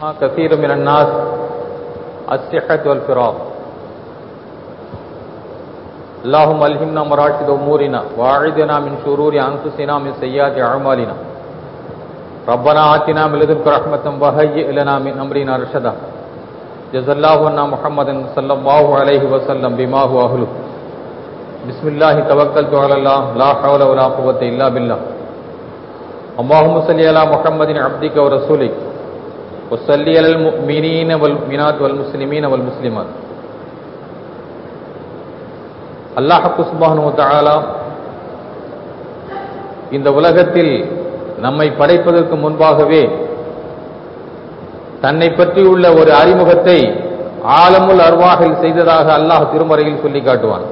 كثير من الناس الصحة والفراغ اللهم ألهمنا مراشد أمورنا وأعذنا من شرور أنفسنا من سيئات أعمالنا ربنا آتنا من لدنك رحمة وهيئ لنا من أمرنا رشدا جزا الله عنا محمدا صلى الله عليه وسلم بما هو أهله بسم الله توكلت على الله لا حول ولا قوة إلا بالله اللهم صل على محمد عبدك ورسولك وصل على المؤمنين والمؤمنات والمسلمين والمسلمات அல்லாஹ் சுப்ஹானஹு தஆலா இந்த உலகத்தில் நம்மை படைப்பதற்கு முன்பாகவே தன்னை பற்றியுள்ள ஒரு அறிமுகத்தை ஆலமுல் அர்வாகில் செய்ததாக அல்லாஹ் திருமறையில் சொல்லி காட்டுவான்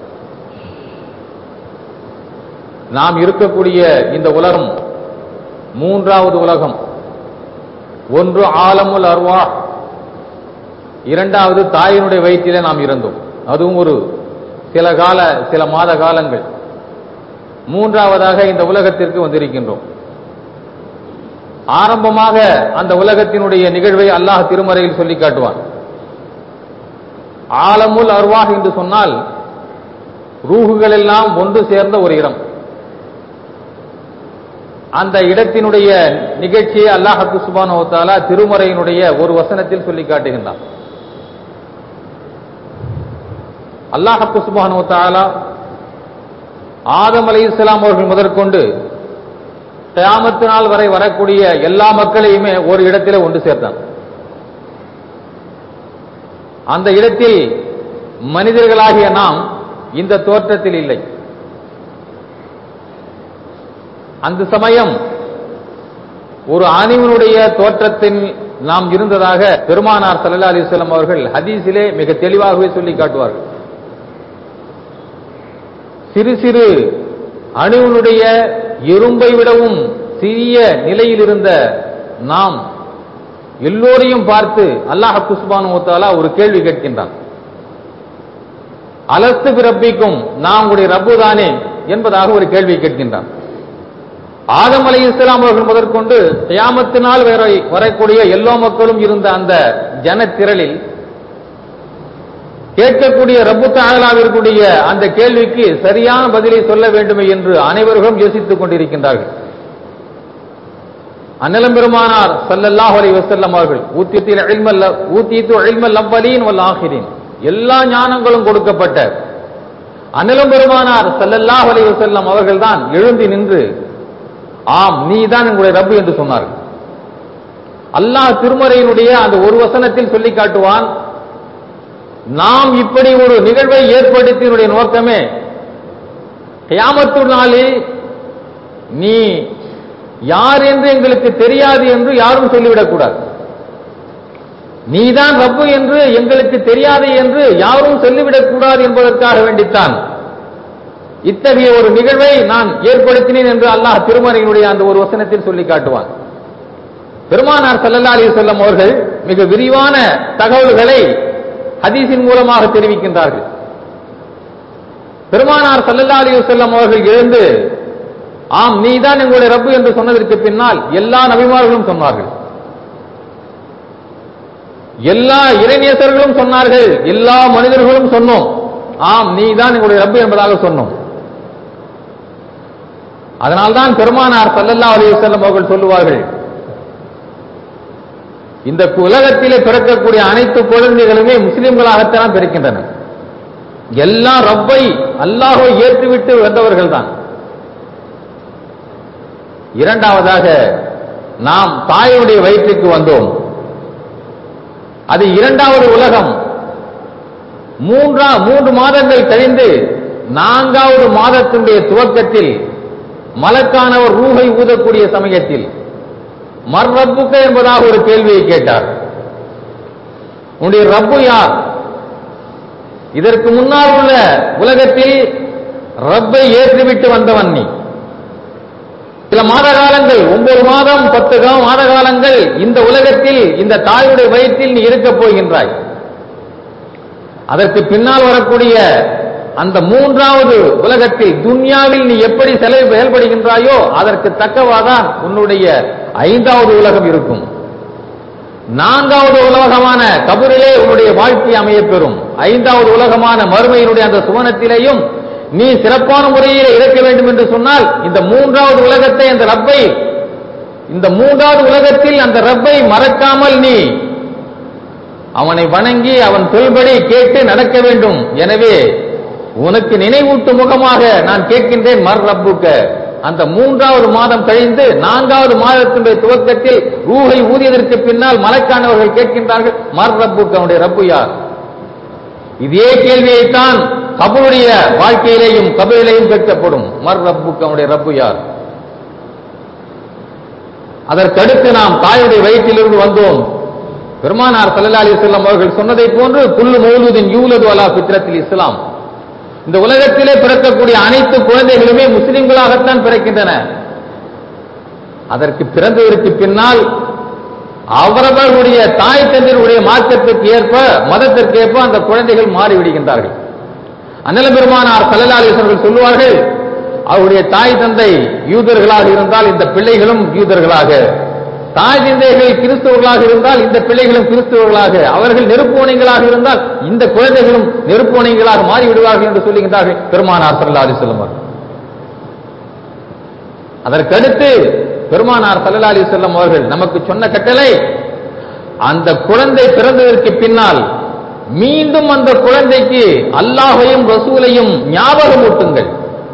நாம் இருக்கக்கூடிய இந்த உலகம் மூன்றாவது உலகம் ஒன்று ஆலமுல் அர்வா இரண்டாவது தாயினுடைய வயிற்றிலே நாம் இருந்தோம் அதுவும் ஒரு சில கால சில மாத காலங்கள் மூன்றாவதாக இந்த உலகத்திற்கு வந்திருக்கின்றோம் ஆரம்பமாக அந்த உலகத்தினுடைய நிகழ்வை அல்லாஹ் திருமறையில் சொல்லி காட்டுவான் ஆலமுல் அர்வாஹ் என்று சொன்னால் ரூகுகள் எல்லாம் ஒன்று சேர்ந்த ஒரு இடம் அந்த இடத்தினுடைய நிகழ்ச்சியை அல்லாஹு சுபானோத்தாலா திருமறையினுடைய ஒரு வசனத்தில் சொல்லி காட்டுகின்றான் அல்லாஹு சுபானோத்தாலா ஆதம் அலி இஸ்லாம் அவர்கள் முதற்கொண்டு கியாமத்து நாள் வரை வரக்கூடிய எல்லா மக்களையுமே ஒரு இடத்திலே ஒன்று சேர்த்தான் அந்த இடத்தில் மனிதர்களாகிய நாம் இந்த தோற்றத்தில் இல்லை அந்த சமயம் ஒரு அணிவனுடைய தோற்றத்தில் நாம் இருந்ததாக பெருமானார் சல்லா அலிஸ்லாம் அவர்கள் ஹதீஸிலே மிக தெளிவாகவே சொல்லி காட்டுவார்கள் சிறு சிறு அணுவனுடைய இரும்பை விடவும் சிறிய நிலையில் இருந்த நாம் எல்லோரையும் பார்த்து அல்லாஹ் குஸ்பானு தாலா ஒரு கேள்வி கேட்கின்றான் அலஸ்து பிறப்பிக்கும் நாம் உடைய ரப்பு தானே என்பதாக ஒரு கேள்வி கேட்கின்றான் ஆதம் அலி இஸ்லாம் அவர்கள் முதற்கொண்டு தியாமத்தினால் வரை வரக்கூடிய எல்லா மக்களும் இருந்த அந்த ஜனத்திரளில் கேட்கக்கூடிய ரப்பு தாகலாவிற்குரிய அந்த கேள்விக்கு சரியான பதிலை சொல்ல வேண்டுமே என்று அனைவரும் யோசித்துக் கொண்டிருக்கின்றார்கள் அன்னலம் பெருமானார் சல்லல்லாஹ் அலி வசல்லம் அவர்கள் ஊத்தியத்தில் ஊத்தியத்து அழிமல் அவ்வலீன் வல் ஆகிரின் எல்லா ஞானங்களும் கொடுக்கப்பட்ட அன்னலம் பெருமானார் சல்லல்லாஹ் அலி வசல்லம் அவர்கள் தான் எழுந்தி நின்று ஆம் நீ தான் உங்களுடைய ரப்பு என்று சொன்னார்கள் அல்லாஹ் திருமறையினுடைய அந்த ஒரு வசனத்தில் சொல்லி காட்டுவான் நாம் இப்படி ஒரு நிகழ்வை ஏற்படுத்தினுடைய நோக்கமே கியாமத்து நாளில் நீ யார் என்று எங்களுக்கு தெரியாது என்று யாரும் சொல்லிவிடக்கூடாது நீதான் ரப்பு என்று எங்களுக்கு தெரியாது என்று யாரும் சொல்லிவிடக்கூடாது என்பதற்காக வேண்டித்தான் இத்தகைய ஒரு நிகழ்வை நான் ஏற்படுத்தினேன் என்று அல்லாஹ் திருமறையினுடைய அந்த ஒரு வசனத்தில் சொல்லி காட்டுவான் பெருமானார் சல்லல்லா அலி சொல்லம் அவர்கள் மிக விரிவான தகவல்களை ஹதீஸின் மூலமாக தெரிவிக்கின்றார்கள் பெருமானார் சல்லல்லா அலி செல்லம் அவர்கள் எழுந்து ஆம் நீதான் எங்களுடைய ரப்பு என்று சொன்னதற்கு பின்னால் எல்லா நபிமார்களும் சொன்னார்கள் எல்லா இறைநேசர்களும் சொன்னார்கள் எல்லா மனிதர்களும் சொன்னோம் ஆம் நீதான் எங்களுடைய ரப்பு என்பதாக சொன்னோம் அதனால்தான் பெருமானார் சல்லல்லா அலி செல்லம் அவர்கள் சொல்லுவார்கள் இந்த உலகத்திலே பிறக்கக்கூடிய அனைத்து குழந்தைகளுமே முஸ்லிம்களாகத்தான் பிறக்கின்றன எல்லாம் ரப்பை அல்லாஹோ ஏற்றுவிட்டு வந்தவர்கள் தான் இரண்டாவதாக நாம் தாயுடைய வயிற்றுக்கு வந்தோம் அது இரண்டாவது உலகம் மூன்றா மூன்று மாதங்கள் கழிந்து நான்காவது மாதத்தினுடைய துவக்கத்தில் மலக்கானவர் ரூகை ஊதக்கூடிய சமயத்தில் மர் ரப்புக்க என்பதாக ஒரு கேள்வியை கேட்டார் உன்னுடைய ரப்பு யார் இதற்கு முன்னால் உள்ள உலகத்தில் ரப்பை ஏற்றிவிட்டு வந்தவன் நீ சில மாத காலங்கள் ஒன்பது மாதம் பத்து மாத காலங்கள் இந்த உலகத்தில் இந்த தாயுடைய வயிற்றில் நீ இருக்கப் போகின்றாய் அதற்கு பின்னால் வரக்கூடிய அந்த மூன்றாவது உலகத்தில் துன்யாவில் நீ எப்படி செலவு செயல்படுகின்றாயோ அதற்கு தக்கவாதான் உன்னுடைய ஐந்தாவது உலகம் இருக்கும் நான்காவது உலகமான கபரிலே உன்னுடைய வாழ்க்கை அமையப் பெறும் ஐந்தாவது உலகமான மறுமையினுடைய அந்த சுவனத்திலேயும் நீ சிறப்பான முறையில் இருக்க வேண்டும் என்று சொன்னால் இந்த மூன்றாவது உலகத்தை அந்த ரப்பை இந்த மூன்றாவது உலகத்தில் அந்த ரப்பை மறக்காமல் நீ அவனை வணங்கி அவன் சொல்படி கேட்டு நடக்க வேண்டும் எனவே உனக்கு நினைவூட்டும் முகமாக நான் கேட்கின்றேன் மர் ரப்புக்க அந்த மூன்றாவது மாதம் கழிந்து நான்காவது மாதத்தினுடைய துவக்கத்தில் ரூஹை ஊதியதற்கு பின்னால் மலக்கானவர்கள் கேட்கின்றார்கள் மர் ரப்புக்கு அவனுடைய ரப்பு யார் இதே கேள்வியைத்தான் கபருடைய வாழ்க்கையிலேயும் கபரிலேயும் கேட்கப்படும் மர் ரப்புக்கு அவனுடைய ரப்பு யார் அதற்கடுத்து நாம் தாயுடைய வயிற்றிலிருந்து வந்தோம் பெருமானார் சல்லா அலி செல்லம் அவர்கள் சொன்னதை போன்று குல்லு மௌலூதின் யூலது அலா பித்ரத்தில் இஸ்லாம் இந்த உலகத்திலே பிறக்கக்கூடிய அனைத்து குழந்தைகளுமே முஸ்லிம்களாகத்தான் பிறக்கின்றன அதற்கு பிறந்ததற்கு பின்னால் அவரவர்களுடைய தாய் தந்தையுடைய மார்க்கத்திற்கு ஏற்ப மதத்திற்கு ஏற்ப அந்த குழந்தைகள் மாறிவிடுகின்றார்கள் அன்னல பெருமானார் சல்லா அலிஸ்வர்கள் சொல்லுவார்கள் அவருடைய தாய் தந்தை யூதர்களாக இருந்தால் இந்த பிள்ளைகளும் யூதர்களாக தாய் தந்தைகள் கிறிஸ்தவர்களாக இருந்தால் இந்த பிள்ளைகளும் கிறிஸ்தவர்களாக அவர்கள் நெருப்போனைகளாக இருந்தால் இந்த குழந்தைகளும் நெருப்போனைகளாக மாறிவிடுவார்கள் என்று சொல்லுகின்றார்கள் பெருமானார் சல்லா அலி செல்லம் அதற்கடுத்து பெருமானார் சல்லா அலி செல்லம் அவர்கள் நமக்கு சொன்ன கட்டளை அந்த குழந்தை பிறந்ததற்கு பின்னால் மீண்டும் அந்த குழந்தைக்கு அல்லாஹையும் ரசூலையும் ஞாபகமூட்டுங்கள்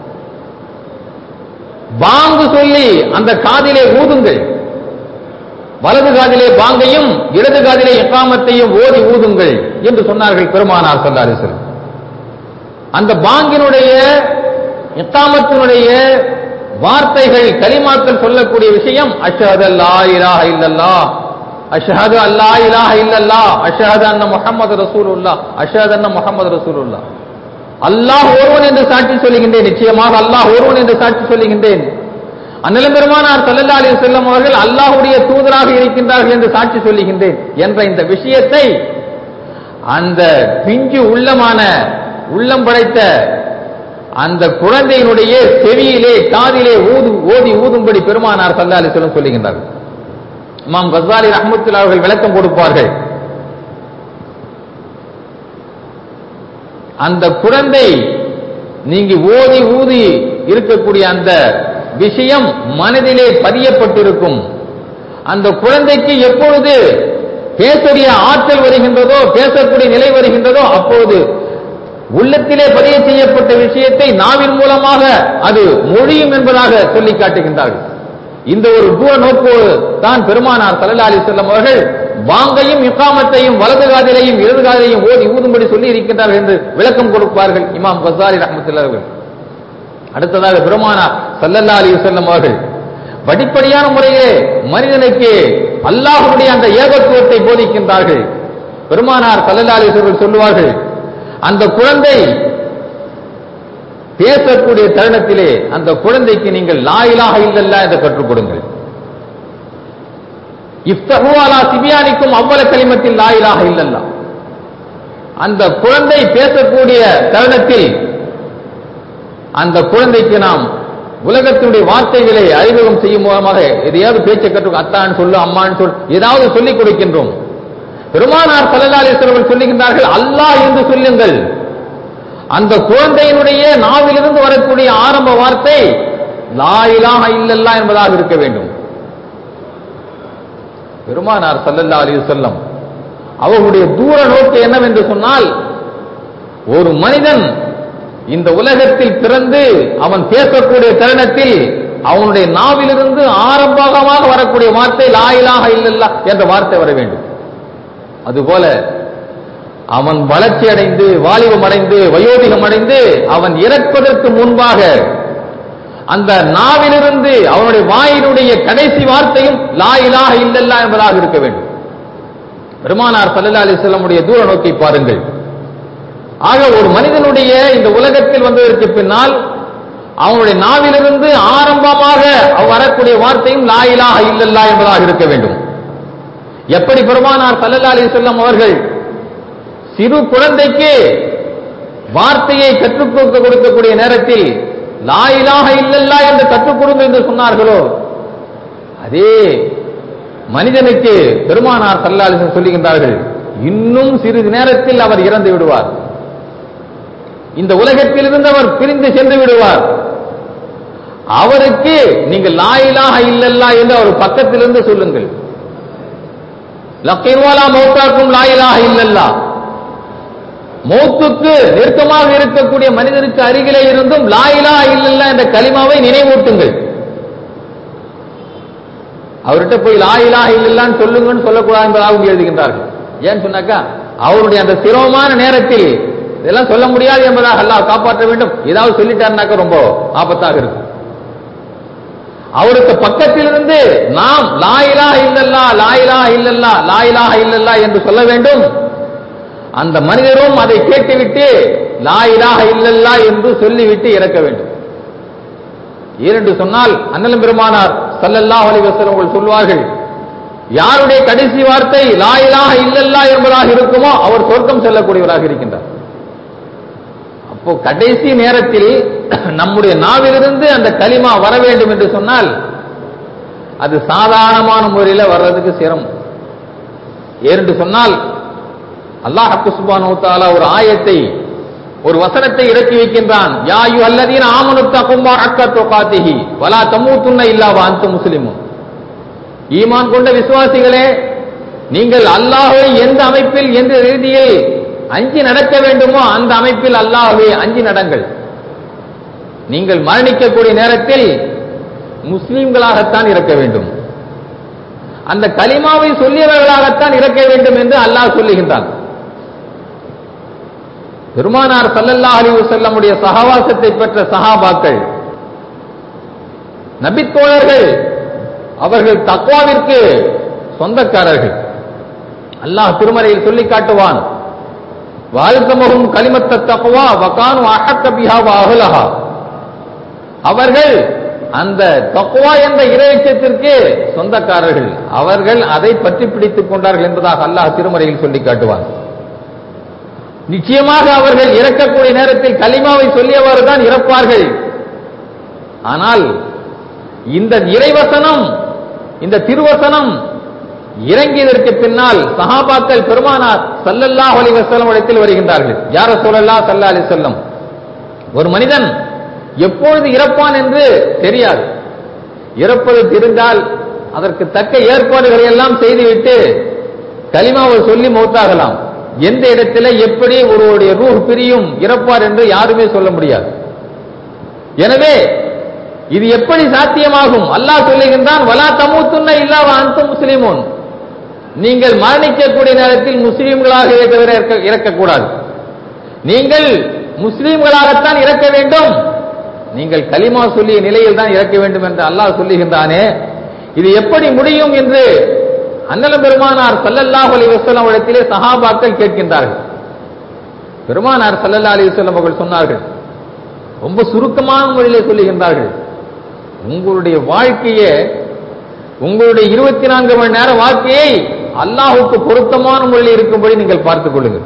பாங்கு சொல்லி அந்த காதிலே ஊதுங்கள் வலது காதிலே பாங்கையும் இடது காதிலே எக்காமத்தையும் ஓதி ஊதுங்கள் என்று சொன்னார்கள் பெருமானார் சொல்லாரிசல் அந்த பாங்கினுடைய எக்காமத்தினுடைய வார்த்தைகள் கலிமாக்கள் சொல்லக்கூடிய விஷயம் அஷஹது அல்லா இலாஹ இல்லல்லா அஷஹது அல்லா இலாஹ இல்லல்லா அஷஹது அன்ன முஹம்மது ரசூலுல்லா அஷஹது அன்ன முஹம்மது ரசூலுல்லா அல்லாஹ் ஒருவன் என்று சாட்சி சொல்லுகின்றேன் நிச்சயமாக அல்லாஹ் ஒருவன் என்று சாட்சி சொல்லுகின்றேன் அந்நிலம் பெருமானார் சல்லல்லா அலி செல்லம் அவர்கள் அல்லாஹுடைய தூதராக இருக்கின்றார்கள் என்று சாட்சி சொல்லுகின்றேன் என்ற இந்த விஷயத்தை அந்த பிஞ்சு உள்ளமான உள்ளம் படைத்த அந்த குழந்தையினுடைய செவியிலே காதிலே ஊது ஓதி ஊதும்படி பெருமானார் சல்லா அலி செல்லம் சொல்லுகின்றார்கள் இமாம் கஸ்வாலி ரஹமத்துல்லா அவர்கள் விளக்கம் கொடுப்பார்கள் அந்த குழந்தை நீங்க ஓதி ஊதி இருக்கக்கூடிய அந்த விஷயம் மனதிலே பதியப்பட்டிருக்கும் அந்த குழந்தைக்கு எப்பொழுது பேசக்கூடிய ஆற்றல் வருகின்றதோ பேசக்கூடிய நிலை வருகின்றதோ அப்போது உள்ளத்திலே பதிய செய்யப்பட்ட விஷயத்தை நாவின் மூலமாக அது மொழியும் என்பதாக சொல்லி காட்டுகின்றார்கள் இந்த ஒரு தூர நோக்கோடு தான் பெருமானார் சல்லா அலி செல்லம் அவர்கள் வாங்கையும் இக்காமத்தையும் வலது காதிலையும் இடது காதிலையும் ஓதி ஊதும்படி சொல்லி இருக்கின்றார்கள் என்று விளக்கம் கொடுப்பார்கள் இமாம் கசாரி ரஹமத்துல்லா அவர்கள் அடுத்ததாக பெருமானார் சல்லல்லா அலி செல்லம் அவர்கள் படிப்படியான முறையிலே மனிதனுக்கு அல்லாஹுடைய அந்த ஏகத்துவத்தை போதிக்கின்றார்கள் பெருமானார் சல்லல்லா அலி அவர்கள் சொல்லுவார்கள் அந்த குழந்தை பேசக்கூடிய தருணத்திலே அந்த குழந்தைக்கு நீங்கள் லாயிலாக இல்லல்லா என்று கற்றுக் கொடுங்கள் இஃப்தஹு அலா சிபியானிக்கும் அவ்வள கலிமத்தில் லாயிலாக இல்லல்லா அந்த குழந்தை பேசக்கூடிய தருணத்தில் அந்த குழந்தைக்கு நாம் உலகத்தினுடைய வார்த்தைகளை அறிமுகம் செய்யும் மூலமாக எதையாவது பேச்சை கற்று அத்தான்னு சொல்லு அம்மான்னு சொல்லு ஏதாவது சொல்லிக் கொடுக்கின்றோம் பெருமானார் சல்லல்லாசர்கள் சொல்லுகின்றார்கள் அல்லாஹ் என்று சொல்லுங்கள் அந்த குழந்தையினுடைய நாவிலிருந்து வரக்கூடிய ஆரம்ப வார்த்தை லாயிலாக இல்லல்லா என்பதாக இருக்க வேண்டும் பெருமானார் சல்லல்லா அலி செல்லம் அவர்களுடைய தூர நோக்கு என்னவென்று சொன்னால் ஒரு மனிதன் இந்த உலகத்தில் பிறந்து அவன் பேசக்கூடிய தருணத்தில் அவனுடைய நாவிலிருந்து ஆரம்பமாக வரக்கூடிய வார்த்தை லாயிலாக இல்லல்லா என்ற வார்த்தை வர வேண்டும் அதுபோல அவன் வளர்ச்சி அடைந்து வாலிபம் அடைந்து வயோதிகம் அடைந்து அவன் இறப்பதற்கு முன்பாக அந்த நாவிலிருந்து அவனுடைய வாயினுடைய கடைசி வார்த்தையும் லாயிலாக இல்லல்லா என்பதாக இருக்க வேண்டும் பெருமானார் சல்லல்லா அலிஸ்லமுடைய தூர நோக்கி பாருங்கள் ஆக ஒரு மனிதனுடைய இந்த உலகத்தில் வந்ததற்கு பின்னால் அவனுடைய நாவிலிருந்து ஆரம்பமாக வரக்கூடிய வார்த்தையும் லாயிலாக இல்லல்லா என்பதாக இருக்க வேண்டும் எப்படி பெருமானார் சல்லல்லா அலி சொல்லம் அவர்கள் சிறு குழந்தைக்கு வார்த்தையை கற்றுக் கொடுக்க கொடுக்கக்கூடிய நேரத்தில் லாயிலாக இல்லல்லா என்று கற்றுக் கொடுங்க என்று சொன்னார்களோ அதே மனிதனுக்கு பெருமானார் சல்லாலிசன் சொல்லுகின்றார்கள் இன்னும் சிறிது நேரத்தில் அவர் இறந்து விடுவார் இந்த உலகத்திலிருந்து அவர் பிரிந்து சென்று விடுவார் அவருக்கு நீங்கள் லாயிலாக இல்லல்லா என்று அவர் பக்கத்திலிருந்து சொல்லுங்கள் லக்கைர்வாலா மௌத்தாக்கும் லாயிலாக இல்லல்லா மௌத்துக்கு நெருக்கமாக இருக்கக்கூடிய மனிதனுக்கு அருகிலே இருந்தும் லாயிலா இல்லல்லா என்ற கலிமாவை நினைவூட்டுங்கள் அவர்கிட்ட போய் லாயிலா இல்லல்லான்னு சொல்லுங்கன்னு சொல்லக்கூடாது என்பதாக அவங்க எழுதுகின்றார்கள் ஏன்னு சொன்னாக்கா அவருடைய அந்த சிரமமான நேரத்தில் இதெல்லாம் சொல்ல முடியாது என்பதாக அல்லாஹ் காப்பாற்ற வேண்டும் ஏதாவது சொல்லிட்டாருனாக்கா ரொம்ப ஆபத்தாக இருக்கும் அவருக்கு பக்கத்திலிருந்து நாம் லாயிலா இல்லல்லா லாயிலா இல்லல்லா லாயிலா இல்லல்லா என்று சொல்ல வேண்டும் அந்த மனிதரும் அதை கேட்டுவிட்டு லாயிலாக இல்லல்லா என்று சொல்லிவிட்டு இறக்க வேண்டும் ஏனென்று சொன்னால் அண்ணலம் பெருமானார் சல்லல்லா அலிவசலம் அவர்கள் சொல்வார்கள் யாருடைய கடைசி வார்த்தை லாயிலாக இல்லல்லா என்பதாக இருக்குமோ அவர் சொர்க்கம் செல்லக்கூடியவராக இருக்கின்றார் அப்போ கடைசி நேரத்தில் நம்முடைய நாவிலிருந்து அந்த களிமா வர வேண்டும் என்று சொன்னால் அது சாதாரணமான முறையில் வர்றதுக்கு சிரமம் ஏனென்று சொன்னால் அல்லாஹ் சுபானு தாலா ஒரு ஆயத்தை ஒரு வசனத்தை இறக்கி வைக்கின்றான் யாயு அல்லதீன் ஆமனுத்த கும்பா அக்க தொகாத்திஹி வலா தம்மூத்துன்ன இல்லாவா அந்த முஸ்லிமும் ஈமான் கொண்ட விசுவாசிகளே நீங்கள் அல்லாஹை எந்த அமைப்பில் எந்த ரீதியில் அஞ்சி நடக்க வேண்டுமோ அந்த அமைப்பில் அல்லாஹை அஞ்சி நடங்கள் நீங்கள் மரணிக்கக்கூடிய நேரத்தில் முஸ்லிம்களாகத்தான் இருக்க வேண்டும் அந்த கலிமாவை சொல்லியவர்களாகத்தான் இருக்க வேண்டும் என்று அல்லாஹ் சொல்லுகின்றான் பெருமானார் சல்லல்லா அலி செல்லமுடைய சகவாசத்தை பெற்ற சஹாபாக்கள் நபித்தோழர்கள் அவர்கள் தக்வாவிற்கு சொந்தக்காரர்கள் அல்லாஹ் திருமறையில் சொல்லி காட்டுவான் வாழ்த்தமுகம் கலிமத்த தக்குவா வகானு அஹக்க பிஹா அகலஹா அவர்கள் அந்த தக்குவா என்ற இறைச்சத்திற்கு சொந்தக்காரர்கள் அவர்கள் அதை பற்றி பிடித்துக் கொண்டார்கள் என்பதாக அல்லாஹ் திருமறையில் சொல்லி காட்டுவான் நிச்சயமாக அவர்கள் இறக்கக்கூடிய நேரத்தில் கலிமாவை சொல்லியவாறு தான் இறப்பார்கள் ஆனால் இந்த இறைவசனம் இந்த திருவசனம் இறங்கியதற்கு பின்னால் சஹாபாக்கள் பெருமானார் சல்லல்லா அலி வசல்லம் இடத்தில் வருகின்றார்கள் யார சொல்லல்லா சல்லா அலி செல்லம் ஒரு மனிதன் எப்பொழுது இறப்பான் என்று தெரியாது இறப்பது தெரிந்தால் அதற்கு தக்க ஏற்பாடுகளை எல்லாம் செய்துவிட்டு கலிமாவை சொல்லி மௌத்தாகலாம் எந்த இடத்துல எப்படி ஒருவருடைய ரூஹ் பிரியும் இறப்பார் என்று யாருமே சொல்ல முடியாது எனவே இது எப்படி சாத்தியமாகும் அல்லாஹ் சொல்லுகின்றான் வலா தமுத்துன்ன இல்லாவ அந்த முஸ்லிமோன் நீங்கள் மரணிக்கக்கூடிய நேரத்தில் முஸ்லீம்களாகவே தவிர இறக்கக்கூடாது நீங்கள் முஸ்லீம்களாகத்தான் இறக்க வேண்டும் நீங்கள் கலிமா சொல்லிய நிலையில் தான் இறக்க வேண்டும் என்று அல்லாஹ் சொல்லுகின்றானே இது எப்படி முடியும் என்று அன்னலம் பெருமானார் சல்லல்லாஹ் அலி வசலம் இடத்திலே சஹாபாக்கள் கேட்கின்றார்கள் பெருமானார் சல்லல்லா அலி வசல்லம் அவர்கள் சொன்னார்கள் ரொம்ப சுருக்கமான முறையிலே சொல்லுகின்றார்கள் உங்களுடைய வாழ்க்கையை உங்களுடைய இருபத்தி நான்கு மணி நேர வாழ்க்கையை அல்லாஹுக்கு பொருத்தமான முறையில் இருக்கும்படி நீங்கள் பார்த்துக் கொள்ளுங்கள்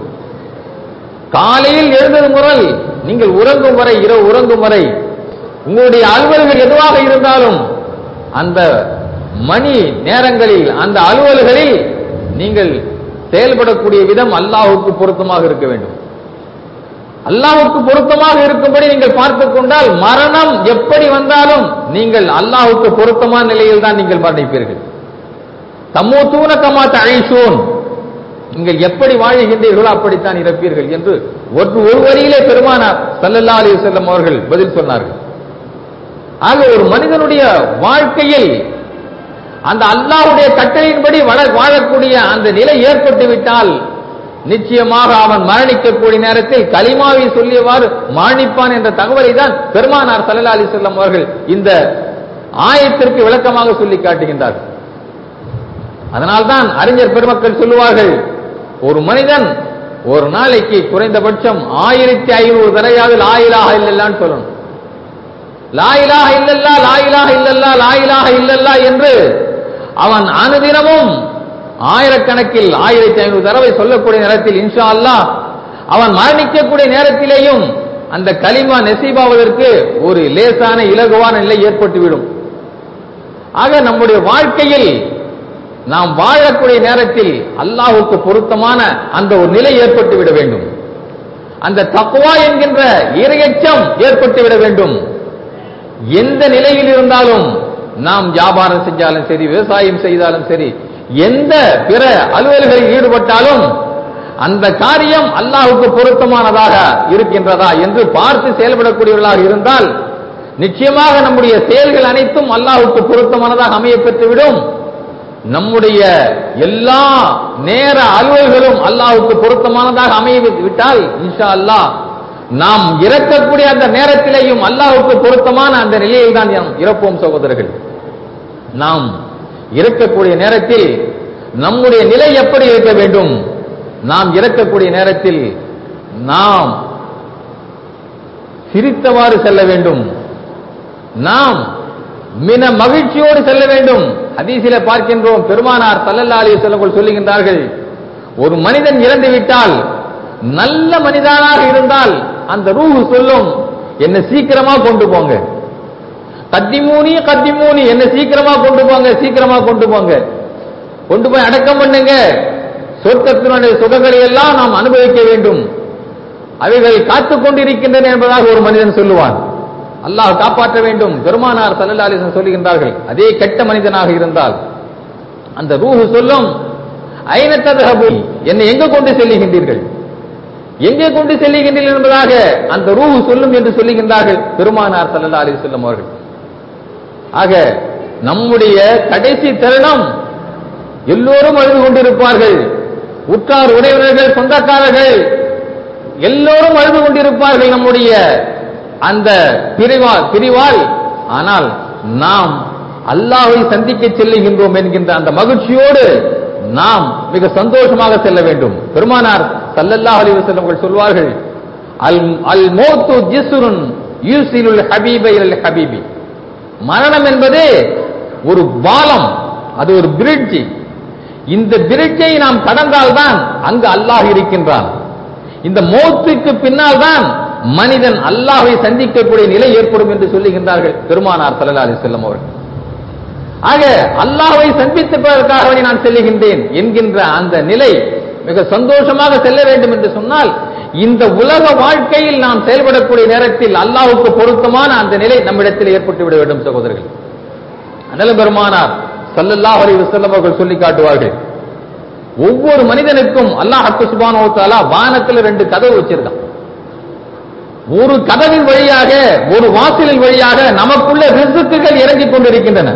காலையில் எழுந்தது முதல் நீங்கள் உறங்கும் வரை இரவு உறங்கும் வரை உங்களுடைய அலுவல்கள் எதுவாக இருந்தாலும் அந்த மணி நேரங்களில் அந்த அலுவல்களில் நீங்கள் செயல்படக்கூடிய விதம் அல்லாஹுக்கு பொருத்தமாக இருக்க வேண்டும் அல்லாஹுக்கு பொருத்தமாக இருக்கும்படி நீங்கள் பார்த்துக் கொண்டால் மரணம் எப்படி வந்தாலும் நீங்கள் அல்லாஹுக்கு பொருத்தமான நிலையில் தான் நீங்கள் மரணிப்பீர்கள் தம்மோ தூண கமாத்த அழிசோன் நீங்கள் எப்படி வாழுகின்றீர்களோ அப்படித்தான் இறப்பீர்கள் என்று ஒரு ஒரு வரியிலே பெருமானார் சல்லல்லா அலி செல்லம் அவர்கள் பதில் சொன்னார்கள் ஆக ஒரு மனிதனுடைய வாழ்க்கையில் அந்த அல்லாஹுடைய கட்டளையின்படி வாழக்கூடிய அந்த நிலை ஏற்பட்டு விட்டால் நிச்சயமாக அவன் மரணிக்கக்கூடிய நேரத்தில் கலிமாவை சொல்லியவாறு மரணிப்பான் என்ற தகவலை தான் பெருமானார் சல்லா அலி செல்லம் அவர்கள் இந்த ஆயத்திற்கு விளக்கமாக சொல்லி காட்டுகின்றார்கள் அதனால்தான் அறிஞர் பெருமக்கள் சொல்லுவார்கள் ஒரு மனிதன் ஒரு நாளைக்கு குறைந்தபட்சம் ஆயிரத்தி ஐநூறு தரையாவது லாயிலாக இல்லல்லான்னு சொல்லணும் லாயிலாக இல்லல்லா லாயிலாக இல்லல்லா லாயிலாக இல்லல்லா என்று அவன் அனுதினமும் ஆயிரக்கணக்கில் ஆயிரத்தி ஐநூறு தடவை சொல்லக்கூடிய நேரத்தில் இன்ஷா அல்லா அவன் மரணிக்கக்கூடிய நேரத்திலேயும் அந்த களிமா நெசீபாவதற்கு ஒரு லேசான இலகுவான நிலை ஏற்பட்டுவிடும் ஆக நம்முடைய வாழ்க்கையில் நாம் வாழக்கூடிய நேரத்தில் அல்லாஹுக்கு பொருத்தமான அந்த ஒரு நிலை ஏற்பட்டு விட வேண்டும் அந்த தக்குவா என்கின்ற இரையச்சம் ஏற்பட்டு விட வேண்டும் எந்த நிலையில் இருந்தாலும் நாம் வியாபாரம் செஞ்சாலும் சரி விவசாயம் செய்தாலும் சரி எந்த பிற அலுவல்களில் ஈடுபட்டாலும் அந்த காரியம் அல்லாஹுக்கு பொருத்தமானதாக இருக்கின்றதா என்று பார்த்து செயல்படக்கூடியவர்களாக இருந்தால் நிச்சயமாக நம்முடைய செயல்கள் அனைத்தும் அல்லாஹுக்கு பொருத்தமானதாக அமைய பெற்றுவிடும் நம்முடைய எல்லா நேர அலுவல்களும் அல்லாஹுக்கு பொருத்தமானதாக அமைய விட்டால் இன்ஷா அல்லாஹ் நாம் இறக்கக்கூடிய அந்த நேரத்திலேயும் அல்லாஹுக்கு பொருத்தமான அந்த நிலையில் தான் நாம் இறப்போம் சகோதரர்கள் நாம் இறக்கக்கூடிய நேரத்தில் நம்முடைய நிலை எப்படி இருக்க வேண்டும் நாம் இறக்கக்கூடிய நேரத்தில் நாம் சிரித்தவாறு செல்ல வேண்டும் நாம் மின மகிழ்ச்சியோடு செல்ல வேண்டும் ஹதீஸில பார்க்கின்றோம் பெருமானார் சல்லல்லா அலி செல்லங்கள் சொல்லுகின்றார்கள் ஒரு மனிதன் இறந்து விட்டால் நல்ல மனிதனாக இருந்தால் அந்த ரூஹு சொல்லும் என்ன சீக்கிரமா கொண்டு போங்க கத்திமூனி கத்திமூனி என்ன சீக்கிரமா கொண்டு போங்க சீக்கிரமா கொண்டு போங்க கொண்டு போய் அடக்கம் பண்ணுங்க சொர்க்கத்தினுடைய சுகங்களை எல்லாம் நாம் அனுபவிக்க வேண்டும் அவைகள் காத்துக் கொண்டிருக்கின்றன என்பதாக ஒரு மனிதன் சொல்லுவான் அல்லாஹ் காப்பாற்ற வேண்டும் பெருமானார் சல்லல்லா அலிசன் சொல்லுகின்றார்கள் அதே கெட்ட மனிதனாக இருந்தால் அந்த ரூஹு சொல்லும் ஐநத்ததகபு என்னை எங்க கொண்டு செல்லுகின்றீர்கள் எங்கே கொண்டு செல்லுகின்றீர்கள் என்பதாக அந்த ரூஹு சொல்லும் என்று சொல்லுகின்றார்கள் பெருமானார் சல்லல்லா அலி சொல்லும் அவர்கள் ஆக நம்முடைய கடைசி தருணம் எல்லோரும் அழுது கொண்டிருப்பார்கள் உற்றார் உறவினர்கள் சொந்தக்காரர்கள் எல்லோரும் அழுது கொண்டிருப்பார்கள் நம்முடைய அந்த பிரிவால் பிரிவால் ஆனால் நாம் அல்லாஹை சந்திக்க செல்லுகின்றோம் என்கின்ற அந்த மகிழ்ச்சியோடு நாம் மிக சந்தோஷமாக செல்ல வேண்டும் பெருமானார் சல்லல்லாஹ் அலைஹி வஸல்லம் சொல்வார்கள் அல் அல் மௌத்து ஜிஸ்ருன் யூசிலுல் ஹபீப இலல் ஹபீபி மரணம் என்பது ஒரு பாலம் அது ஒரு பிரிட்ஜ் இந்த பிரிட்ஜை நாம் கடந்தால்தான் அங்கு அல்லாஹ் இருக்கின்றான் இந்த மௌத்துக்கு பின்னால் தான் மனிதன் அல்லாஹை சந்திக்கக்கூடிய நிலை ஏற்படும் என்று சொல்லுகின்றார்கள் பெருமானார் சல்லா அலி செல்லம் அவர்கள் ஆக அல்லாஹை சந்திப்பதற்காக நான் செல்லுகின்றேன் என்கின்ற அந்த நிலை மிக சந்தோஷமாக செல்ல வேண்டும் என்று சொன்னால் இந்த உலக வாழ்க்கையில் நாம் செயல்படக்கூடிய நேரத்தில் அல்லாஹுக்கு பொருத்தமான அந்த நிலை நம்மிடத்தில் ஏற்பட்டு விட வேண்டும் சகோதரர்கள் அனல பெருமானார் சல்லல்லாஹ் அலி வசல்லம் அவர்கள் சொல்லி காட்டுவார்கள் ஒவ்வொரு மனிதனுக்கும் அல்லாஹ் சுபானோ தாலா வானத்தில் ரெண்டு கதவு வச்சிருக்கான் ஒரு கதவின் வழியாக ஒரு வாசலின் வழியாக நமக்குள்ள ரிசுக்குகள் இறங்கிக் கொண்டிருக்கின்றன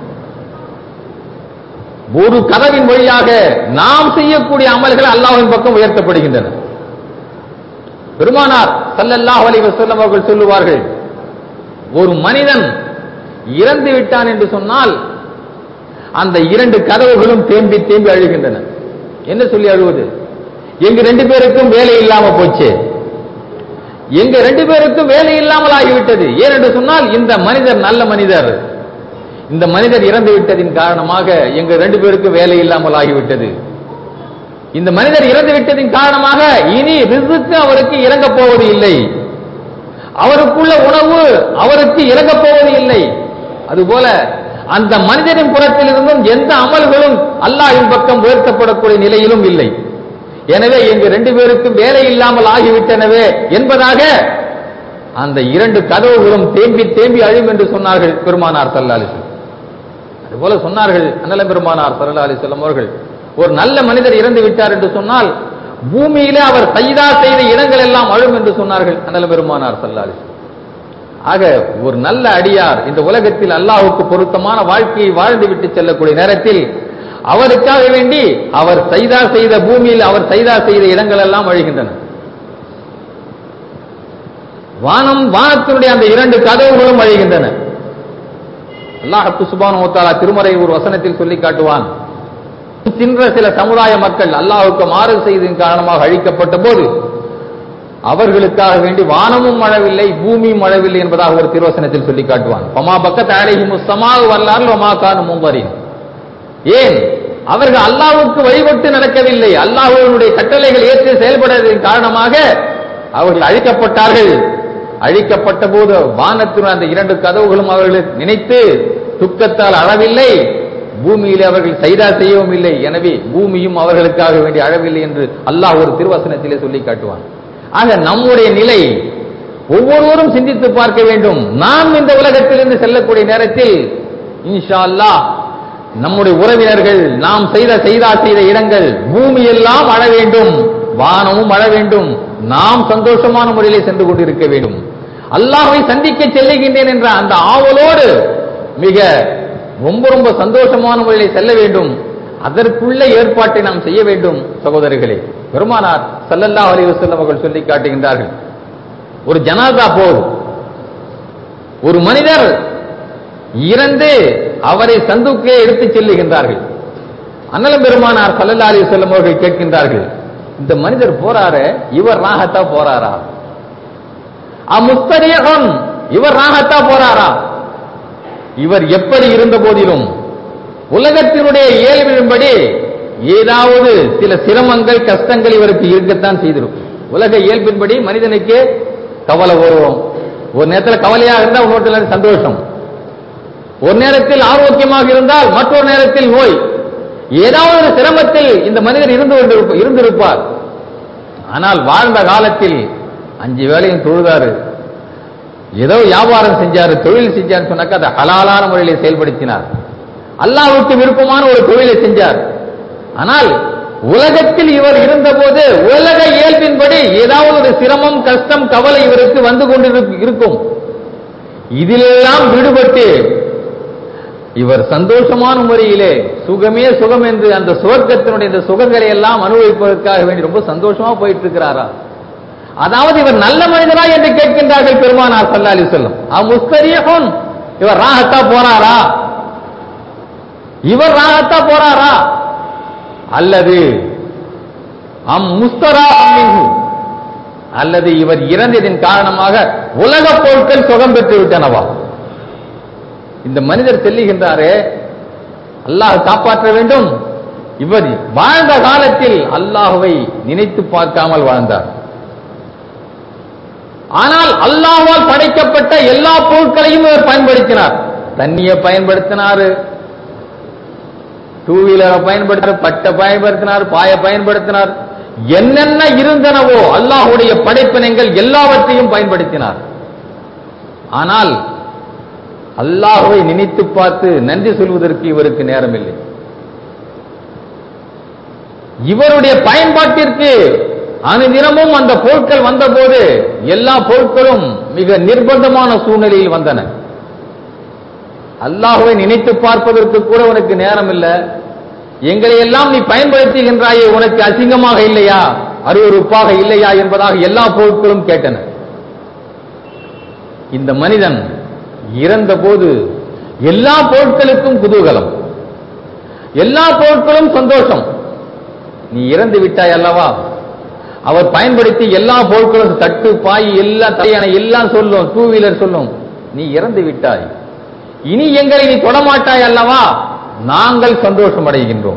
ஒரு கதவின் வழியாக நாம் செய்யக்கூடிய அமல்கள் அல்லாஹின் பக்கம் உயர்த்தப்படுகின்றன பெருமானார் சல்லல்லாஹ் அலைஹி வஸல்லம் அவர்கள் சொல்லுவார்கள் ஒரு மனிதன் இறந்து விட்டான் என்று சொன்னால் அந்த இரண்டு கதவுகளும் தேம்பி தேம்பி அழுகின்றன என்ன சொல்லி அழுவது எங்க ரெண்டு பேருக்கும் வேலை இல்லாம போச்சு எங்க ரெண்டு பேருக்கும் வேலை இல்லாமல் ஆகிவிட்டது ஏன் என்று சொன்னால் இந்த மனிதர் நல்ல மனிதர் இந்த மனிதர் இறந்து விட்டதின் காரணமாக எங்க ரெண்டு பேருக்கும் வேலை இல்லாமல் ஆகிவிட்டது இந்த மனிதர் இறந்து விட்டதின் காரணமாக இனி ரிசுக்கு அவருக்கு இறங்க போவது இல்லை அவருக்குள்ள உணவு அவருக்கு இறங்க போவது இல்லை அதுபோல அந்த மனிதனின் புறத்தில் இருந்தும் எந்த அமல்களும் அல்லாஹின் பக்கம் உயர்த்தப்படக்கூடிய நிலையிலும் இல்லை எனவே எங்க ரெண்டு பேருக்கும் வேலை இல்லாமல் ஆகிவிட்டனவே என்பதாக அந்த இரண்டு கதவுகளும் தேம்பி தேம்பி அழும் என்று சொன்னார்கள் பெருமானார் சல்லாலி அதுபோல சொன்னார்கள் அண்ணல பெருமானார் சல்லாலி செல்லம் அவர்கள் ஒரு நல்ல மனிதர் இறந்து விட்டார் என்று சொன்னால் பூமியிலே அவர் சைதா செய்த இடங்கள் எல்லாம் அழும் என்று சொன்னார்கள் அண்ணல பெருமானார் சல்லாலி ஆக ஒரு நல்ல அடியார் இந்த உலகத்தில் அல்லாஹுக்கு பொருத்தமான வாழ்க்கையை வாழ்ந்து விட்டு செல்லக்கூடிய நேரத்தில் அவருக்காக வேண்டி அவர் சைதா செய்த பூமியில் அவர் சைதா செய்த இடங்கள் எல்லாம் அழுகின்றன வானம் வானத்தினுடைய அந்த இரண்டு கதவுகளும் அழிகின்றன அல்லாஹு சுபான் ஓத்தாலா திருமறை ஒரு வசனத்தில் சொல்லி காட்டுவான் தின்ற சில சமுதாய மக்கள் அல்லாஹுக்கு மாறு செய்ததின் காரணமாக அழிக்கப்பட்ட போது அவர்களுக்காக வேண்டி வானமும் மழவில்லை பூமியும் மழவில்லை என்பதாக ஒரு திருவசனத்தில் சொல்லி காட்டுவான் பமா பக்கத் அழகி முஸ்தமாக வரலாறு ஒமாக்கான மூம்பரின் ஏன் அவர்கள் அல்லாவுக்கு வழிபட்டு நடக்கவில்லை அல்லாஹுடைய கட்டளைகள் ஏற்று செயல்படுவதன் காரணமாக அவர்கள் அழிக்கப்பட்டார்கள் அழிக்கப்பட்ட போது வானத்தின் அந்த இரண்டு கதவுகளும் அவர்கள் நினைத்து துக்கத்தால் அழவில்லை பூமியிலே அவர்கள் சைதா செய்யவும் இல்லை எனவே பூமியும் அவர்களுக்காக வேண்டி அழவில்லை என்று அல்லாஹ் ஒரு திருவசனத்திலே சொல்லி காட்டுவான் ஆக நம்முடைய நிலை ஒவ்வொருவரும் சிந்தித்து பார்க்க வேண்டும் நாம் இந்த உலகத்திலிருந்து செல்லக்கூடிய நேரத்தில் இன்ஷா அல்லாஹ் நம்முடைய உறவினர்கள் நாம் செய்த செய்தா செய்த இடங்கள் பூமி எல்லாம் அழ வேண்டும் வானமும் அழ வேண்டும் நாம் சந்தோஷமான முறையிலே சென்று கொண்டிருக்க வேண்டும் அல்லாஹ்வை சந்திக்க செல்லுகின்றேன் என்ற அந்த ஆவலோடு மிக ரொம்ப ரொம்ப சந்தோஷமான முறையிலே செல்ல வேண்டும் அதற்குள்ள ஏற்பாட்டை நாம் செய்ய வேண்டும் சகோதரர்களே பெருமானார் ஸல்லல்லாஹு அலைஹி வஸல்லம் அவர்கள் சொல்லி காட்டுகின்றார்கள் ஒரு ஜனாதா போகுது ஒரு மனிதர் இறந்து அவரை சந்துக்கே எடுத்துச் செல்லுகின்றார்கள் அண்ணலம் பெருமானார் ஸல்லல்லாஹு அலைஹி வஸல்லம் அவர்கள் கேட்கின்றார்கள் இந்த மனிதர் போறாரு இவர் ராகத்தா போறாரா அமுஸ்தரியகன் இவர் ராகத்தா போறாரா இவர் எப்படி இருந்த போதிலும் உலகத்தினுடைய இயல்பின்படி ஏதாவது சில சிரமங்கள் கஷ்டங்கள் இவருக்கு இருக்கத்தான் செய்திருக்கும் உலக இயல்பின்படி மனிதனுக்கு கவலை வரும் ஒரு நேரத்தில் கவலையாக இருந்தால் இன்னொரு சந்தோஷம் ஒரு நேரத்தில் ஆரோக்கியமாக இருந்தால் மற்றொரு நேரத்தில் நோய் ஏதாவது ஒரு சிரமத்தில் இந்த மனிதர் இருந்து கொண்டிருப்ப- இருந்திருப்பார் ஆனால் வாழ்ந்த காலத்தில் அஞ்சு வேளையும் தொழுதாரு ஏதோ வியாபாரம் செஞ்சாரு தொழில் செஞ்சாருன்னு சொன்னாக்கா அதை ஹலாலான முறையில் செயல்படுத்தினார் அல்லாஹ்வுக்கு விருப்பமான ஒரு தொழிலை செஞ்சார் ஆனால் உலகத்தில் இவர் இருந்தபோது உலக இயல்பின்படி ஏதாவது ஒரு சிரமம் கஷ்டம் கவலை இவருக்கு வந்து கொண்டிருக்கும் இருக்கும் இதிலெல்லாம் விடுபட்டு இவர் சந்தோஷமான முறையிலே சுகமே சுகம் என்று அந்த சுவர்க்கத்தினுடைய இந்த சுகங்களை எல்லாம் அனுபவிப்பதற்காக வேண்டி ரொம்ப சந்தோஷமா போயிட்டு இருக்கிறாரா அதாவது இவர் நல்ல மனிதரா என்று கேட்கின்றார்கள் பெருமானார் ஸல்லல்லாஹு அலைஹி வஸல்லம் முஸ்தரியஹுன் இவர் ராஹத்தா போறாரா இவர் ராஹத்தா போறாரா அல்லது அம் முஸ்தரா மின்ஹு அல்லது இவர் இறந்ததின் காரணமாக உலக பொருட்கள் சுகம் பெற்று விட்டனவா இந்த மனிதர் செல்லுகின்றாரே அல்லாஹ் காப்பாற்ற வேண்டும் இவர் வாழ்ந்த காலத்தில் அல்லாஹ்வை நினைத்து பார்க்காமல் வாழ்ந்தார் ஆனால் அல்லாஹ்வால் படைக்கப்பட்ட எல்லா பொருட்களையும் இவர் பயன்படுத்தினார் தண்ணியை பயன்படுத்தினாரு டூ வீலரை பயன்படுத்தினார் பட்டை பயன்படுத்தினார் பாய பயன்படுத்தினார் என்னென்ன இருந்தனவோ அல்லாஹ்வுடைய படைப்பினங்கள் எல்லாவற்றையும் பயன்படுத்தினார் ஆனால் அல்லாஹ்வை நினைத்து பார்த்து நன்றி சொல்வதற்கு இவருக்கு நேரமில்லை இவருடைய பயன்பாட்டிற்கு அனுதினமும் அந்த பொருட்கள் வந்தபோது எல்லா பொருட்களும் மிக நிர்பந்தமான சூழ்நிலையில் வந்தன அல்லாஹ்வை நினைத்து பார்ப்பதற்கு கூட உனக்கு நேரம் இல்ல எங்களை எல்லாம் நீ பயன்படுத்துகின்றாயே உனக்கு அசிங்கமாக இல்லையா அருவருப்பாக இல்லையா என்பதாக எல்லா பொருட்களும் கேட்டன இந்த மனிதன் இறந்தபோது எல்லா பொருட்களுக்கும் குதூகலம் எல்லா பொருட்களும் சந்தோஷம் நீ இறந்து விட்டாய் அல்லவா அவர் பயன்படுத்தி எல்லா பொருட்களும் தட்டு பாய் எல்லாம் தலையணை எல்லாம் சொல்லும் டூ வீலர் சொல்லும் நீ இறந்து விட்டாய் இனி எங்களை நீ தொடமாட்டாய் அல்லவா நாங்கள் சந்தோஷம் அடைகின்றோம்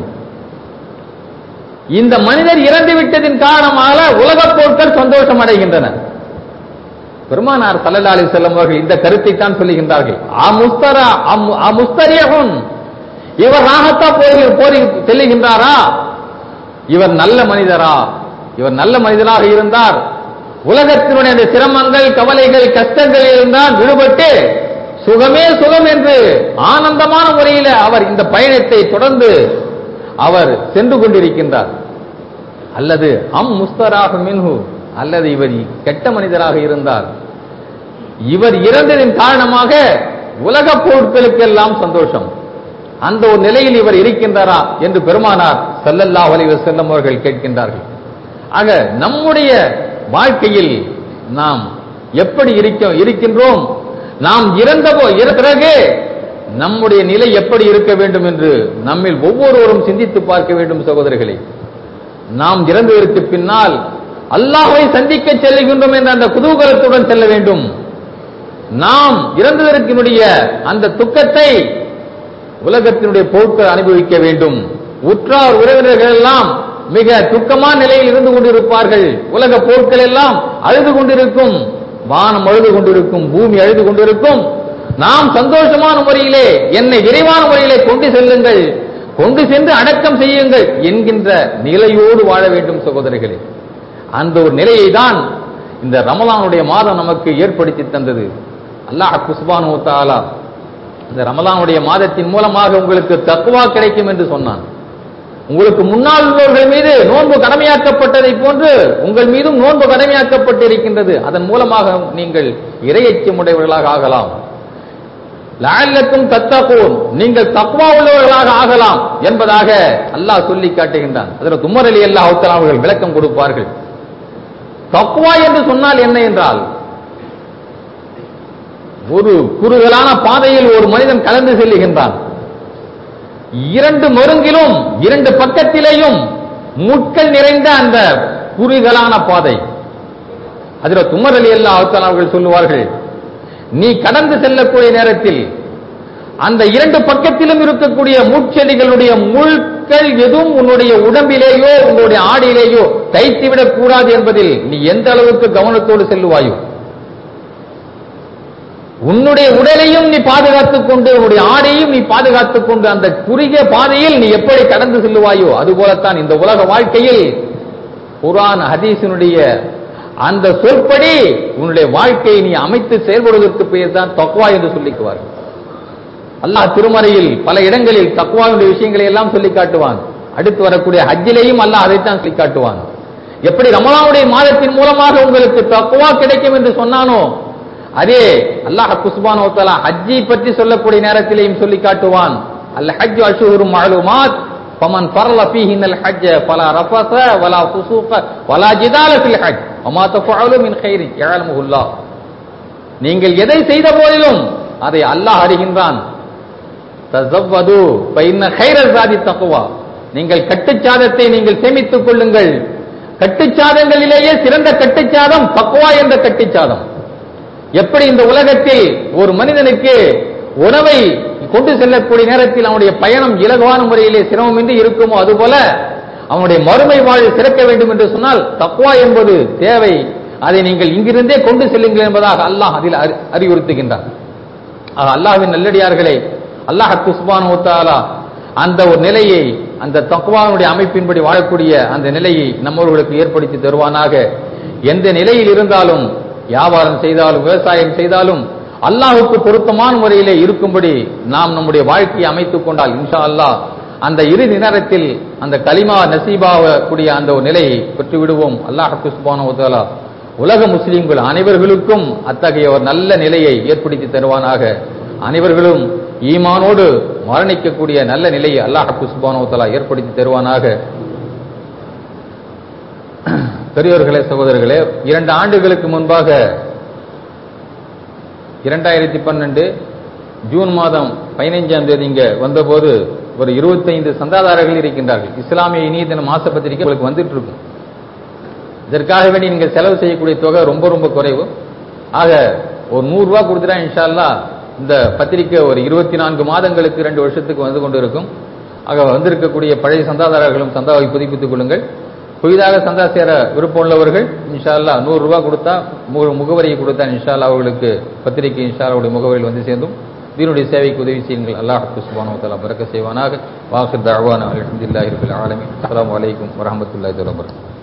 இந்த மனிதர் இறந்து விட்டதின் காரணமாக உலகப் பொருட்கள் சந்தோஷம் அடைகின்றன பெருமானார் ஸல்லல்லாஹு அலைஹி வஸல்லம் அவர்கள் இந்த கருத்தை தான் சொல்லுகின்றார்கள் அமுஸ்தரா அம்- அமுஸ்தரியகுன் இவர் ராகத்தா போய் போரி செல்லுகின்றாரா இவர் நல்ல மனிதரா இவர் நல்ல மனிதனாக இருந்தார் உலகத்தினுடைய அந்த சிரமங்கள் கவலைகள் கஷ்டங்கள் இருந்தால் விடுபட்டு சுகமே சுகம் என்று ஆனந்தமான முறையில் அவர் இந்த பயணத்தை தொடர்ந்து அவர் சென்று கொண்டிருக்கின்றார் அல்லது அம் முஸ்தராக மின்ஹு அல்லது இவர் கெட்ட மனிதராக இருந்தார் இவர் இறந்ததின் காரணமாக உலக பொருட்களுக்கெல்லாம் சந்தோஷம் அந்த ஒரு நிலையில் இவர் இருக்கின்றாரா என்று பெருமானார் ஸல்லல்லாஹு அலைஹி வஸல்லம் அவர்கள் கேட்கின்றார்கள் ஆக நம்முடைய வாழ்க்கையில் நாம் எப்படி இருக்க இருக்கின்றோம் நாம் இறந்த போ- இற- பிறகு நம்முடைய நிலை எப்படி இருக்க வேண்டும் என்று நம்மில் ஒவ்வொருவரும் சிந்தித்து பார்க்க வேண்டும் சகோதரர்களே நாம் இறந்ததற்கு பின்னால் அல்லாஹ்வை சந்திக்க செல்லுகின்றோம் என்ற அந்த குதூகலத்துடன் செல்ல வேண்டும் நாம் இறந்ததற்கினுடைய அந்த துக்கத்தை உலகத்தினுடைய பொருட்கள் அனுபவிக்க வேண்டும் உற்றார் உறவினர்கள் எல்லாம் மிக துக்கமான நிலையில் இருந்து கொண்டிருப்பார்கள் உலக பொருட்கள் எல்லாம் அழுது கொண்டிருக்கும் வானம் அழுது கொண்டிருக்கும் பூமி அழுது கொண்டிருக்கும் நாம் சந்தோஷமான முறையிலே என்னை விரைவான முறையிலே கொண்டு செல்லுங்கள் கொண்டு சென்று அடக்கம் செய்யுங்கள் என்கின்ற நிலையோடு வாழ வேண்டும் சகோதரர்களே அந்த ஒரு நிலையை தான் இந்த ரமலானுடைய மாதம் நமக்கு ஏற்படுத்தி தந்தது அல்லாஹ் குஸ்பானு தாலா இந்த ரமலானுடைய மாதத்தின் மூலமாக உங்களுக்கு தக்குவா கிடைக்கும் என்று சொன்னான் உங்களுக்கு முன்னால் உள்ளவர்கள் மீது நோன்பு கடமையாக்கப்பட்டதை போன்று உங்கள் மீதும் நோன்பு கடமையாக்கப்பட்டிருக்கின்றது அதன் மூலமாக நீங்கள் இரையச்சமுடையவர்களாக ஆகலாம் லாலக்கும் தத்தகூன் நீங்கள் தக்வா உள்ளவர்களாக ஆகலாம் என்பதாக அல்லாஹ் சொல்லி காட்டுகின்றான் அதில் தும்மர் அலி அல்லாஹ் அவர்கள் விளக்கம் கொடுப்பார்கள் தக்வா என்று சொன்னால் என்ன என்றால் ஒரு குறுகலான பாதையில் ஒரு மனிதன் கலந்து செல்லுகின்றான் இரண்டு மருங்கிலும் இரண்டு பக்கத்திலேயும் முட்கள் நிறைந்த அந்த குறுகலான பாதை அதில் துமர் அலி அல்லா அவர்கள் சொல்லுவார்கள் நீ கடந்து செல்லக்கூடிய நேரத்தில் அந்த இரண்டு பக்கத்திலும் இருக்கக்கூடிய முட்செடிகளுடைய முள்கள் எதுவும் உன்னுடைய உடம்பிலேயோ உன்னுடைய ஆடையிலேயோ தைத்துவிடக் கூடாது என்பதில் நீ எந்த அளவுக்கு கவனத்தோடு செல்லுவாயோ உன்னுடைய உடலையும் நீ பாதுகாத்துக் கொண்டு உன்னுடைய ஆடையும் நீ பாதுகாத்துக் கொண்டு அந்த குறுகிய பாதையில் நீ எப்படி கடந்து செல்லுவாயோ அதுபோலத்தான் இந்த உலக வாழ்க்கையில் குரான் ஹதீஸினுடைய அந்த சொற்படி உன்னுடைய வாழ்க்கையை நீ அமைத்து செயல்படுவதற்கு பெயர் தான் தக்வா என்று சொல்லிக்குவார்கள் அல்லாஹ் திருமறையில் பல இடங்களில் தக்வாவுடைய விஷயங்களை எல்லாம் சொல்லி காட்டுவான் அடுத்து வரக்கூடிய ஹஜ்ஜிலேயும் அல்லாஹ் அதைத்தான் சொல்லி காட்டுவான் எப்படி ரமலானுடைய மாதத்தின் மூலமாக உங்களுக்கு தக்குவா கிடைக்கும் என்று சொன்னானோ அதே அல்லாஹ் குஸ்பானோ தலா ஹஜ்ஜி பற்றி சொல்லக்கூடிய நேரத்திலேயும் சொல்லி காட்டுவான் அல் ஹஜ் அஷூரும் மாலுமாத் فمن فرض فيهن الحج فلا رفث ولا فسوق ولا جدال في الحج وما تفعلوا من خير يعلمه الله நீங்கள் எதை செய்த போதிலும் அதை அல்லாஹ் அறிகின்றான் தஸவ்வது ஃபைன்ன கைரல் ஜாதி தக்வா நீங்கள் கட்டுச்சாதத்தை நீங்கள் சேமித்துக் கொள்ளுங்கள் கட்டுச்சாதங்களிலேயே சிறந்த கட்டுச்சாதம் தக்வா என்ற கட்டுச்சாதம் எப்படி இந்த உலகத்தில் ஒரு மனிதனுக்கு உணவை கொண்டு செல்லக்கூடிய நேரத்தில் அவனுடைய பயணம் இலகுவான முறையிலே சிரமமின்றி இருக்குமோ அதுபோல அவனுடைய மறுமை வாழ் சிறக்க வேண்டும் என்று சொன்னால் தக்வா என்பது தேவை அதை நீங்கள் இங்கிருந்தே கொண்டு செல்லுங்கள் என்பதாக அல்லாஹ் அதில் அறி- அறிவுறுத்துகின்றான் ஆக அல்லாஹ்வின் நல்லடியார்களே அல்லாஹ் குஸ்பான் முத்தாலா அந்த ஒரு நிலையை அந்த தக்வானுடைய அமைப்பின்படி வாழக்கூடிய அந்த நிலையை நம்மவர்களுக்கு ஏற்படுத்தி தருவானாக எந்த நிலையில் இருந்தாலும் வியாபாரம் செய்தாலும் விவசாயம் செய்தாலும் அல்லாஹுக்கு பொருத்தமான முறையிலே இருக்கும்படி நாம் நம்முடைய வாழ்க்கையை அமைத்துக் கொண்டால் இன்ஷா அல்லாஹ் அந்த இறுதி நேரத்தில் அந்த கலிமா நசீபாகக்கூடிய அந்த ஒரு நிலையை பெற்று விடுவோம் அல்லாஹ் குஸ்பான உத்தாலா உலக முஸ்லிம்கள் அனைவர்களுக்கும் அத்தகைய ஒரு நல்ல நிலையை ஏற்படுத்தி தருவானாக அனைவர்களும் ஈமானோடு மரணிக்கக்கூடிய நல்ல நிலையை அல்லாஹ் சுபானோத்தலா ஏற்படுத்தி தருவானாக பெரியோர்களே சகோதரர்களே இரண்டு ஆண்டுகளுக்கு முன்பாக இரண்டாயிரத்தி பன்னெண்டு ஜூன் மாதம் பதினைஞ்சாம் தேதி இங்க வந்தபோது ஒரு இருபத்தைந்து சந்தாதாரர்கள் இருக்கின்றார்கள் இஸ்லாமிய இனிய தின மாச பத்திரிகை உங்களுக்கு வந்துட்டு இருக்கும் இதற்காக வேண்டி நீங்கள் செலவு செய்யக்கூடிய தொகை ரொம்ப ரொம்ப குறைவு ஆக ஒரு நூறு ரூபாய் கொடுத்துட்டா இன்ஷா அல்லாஹ் இந்த பத்திரிக்கை ஒரு இருபத்தி நான்கு மாதங்களுக்கு ரெண்டு வருஷத்துக்கு வந்து கொண்டு இருக்கும் ஆக வந்திருக்கக்கூடிய பழைய சந்தாதாரர்களும் சந்தாவை புதுப்பித்துக் கொள்ளுங்கள் புதிதாக சந்தா சேர விருப்பம் உள்ளவர்கள் இன்ஷா அல்லாஹ் நூறு ரூபாய் கொடுத்தா மு- முகவரியை கொடுத்தா இன்ஷா அல்லாஹ் அவர்களுக்கு பத்திரிகை இன்ஷா அல்லாஹ்வுடைய முகவரியில் வந்து சேர்ந்தும் தீனுடைய சேவைக்கு உதவி செய்யுங்கள் அல்லாஹ் சுப்ஹானஹு வ தஆலா பரக்க செய்வானாக வாஹிர் தஅவானா அல்ஹம்துலில்லாஹி ரப்பில் ஆலமீன் அஸ்ஸலாமு அலைக்கும் வரஹ்மத்துல்லாஹி வபரகாத்துஹு